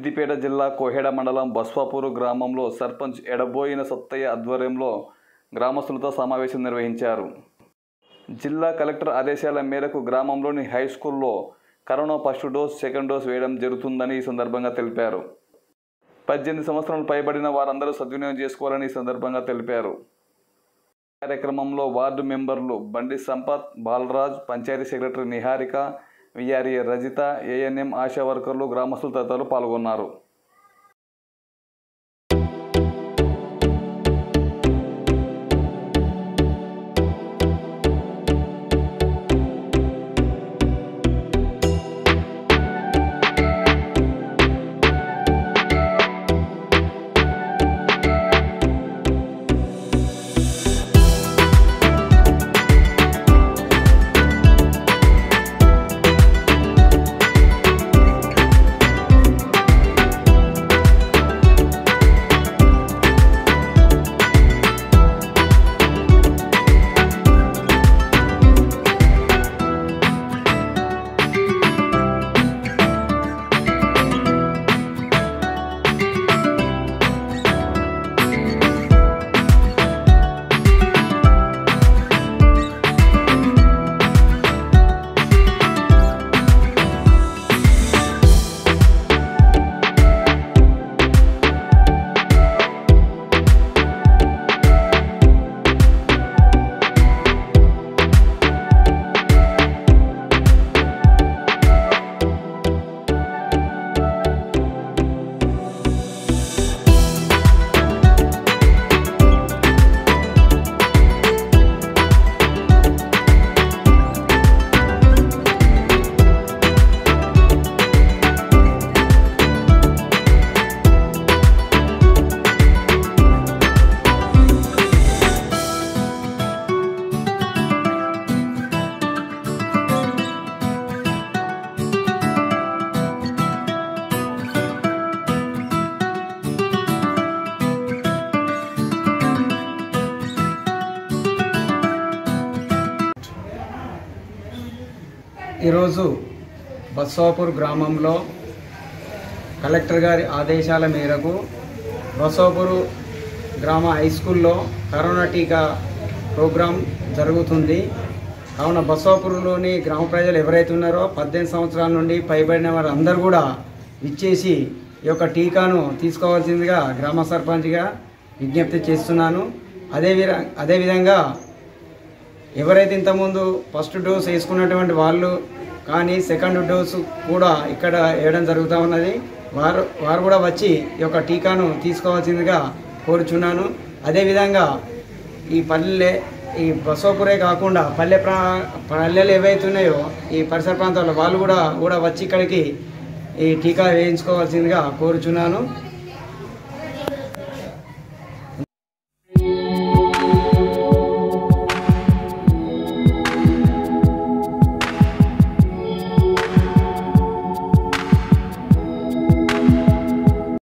సిద్దిపేట జిల్లా కోహెడ మండలం బస్వాపూర్ గ్రామంలో సర్పంచ్ ఎడబోయిన సత్తయ్య ఆధ్వర్యంలో గ్రామస్తులతో సమావేశం నిర్వహించారు జిల్లా కలెక్టర్ ఆదేశాల మేరకు గ్రామంలోని హై స్కూల్లో corona first dose second dose వేయడం జరుగుతుందని ఈ సందర్భంగా తెలిపారు పద్దెనిమిది సంవత్సరాలు పైబడిన వారందరూ సద్వినియోగం చేసుకోవాలని ఈ సందర్భంగా తెలిపారు కార్యక్రమంలో వార్డు మెంబర్లు Bandi Sampath Balaraj panchayat secretary Niharika VRA Rajitha ANM Asha వర్కర్లు గ్రామస్తులు తదితరులు పాల్గొన్నారు ఈరోజు బస్వాపూర్ గ్రామంలో కలెక్టర్ గారి ఆదేశాల మేరకు బస్వాపూర్ గ్రామ హై స్కూల్లో కరోనా టీకా ప్రోగ్రాం జరుగుతుంది కావున బస్వాపూర్లోని గ్రామ ప్రజలు ఎవరైతే ఉన్నారో పద్దెనిమిది సంవత్సరాల నుండి పైబడిన వారు అందరూ కూడా ఇచ్చేసి ఈ యొక్క టీకాను తీసుకోవాల్సిందిగా గ్రామ సర్పంచ్గా విజ్ఞప్తి చేస్తున్నాను అదే విధ అదేవిధంగా ఎవరైతే ఇంతకుముందు ఫస్ట్ డోస్ వేసుకున్నటువంటి వాళ్ళు కానీ సెకండ్ డోసు కూడా ఇక్కడ వేయడం జరుగుతూ ఉన్నది వారు వారు కూడా వచ్చి ఈ యొక్క టీకాను తీసుకోవాల్సిందిగా కోరుచున్నాను అదేవిధంగా ఈ పల్లె ఈ బసోపురే కాకుండా పల్లె ప్రా పల్లెలు ఏవైతే ఉన్నాయో ఈ పరిసర ప్రాంతాల్లో వాళ్ళు కూడా కూడా వచ్చి ఇక్కడికి ఈ టీకా వేయించుకోవాల్సిందిగా కోరుచున్నాను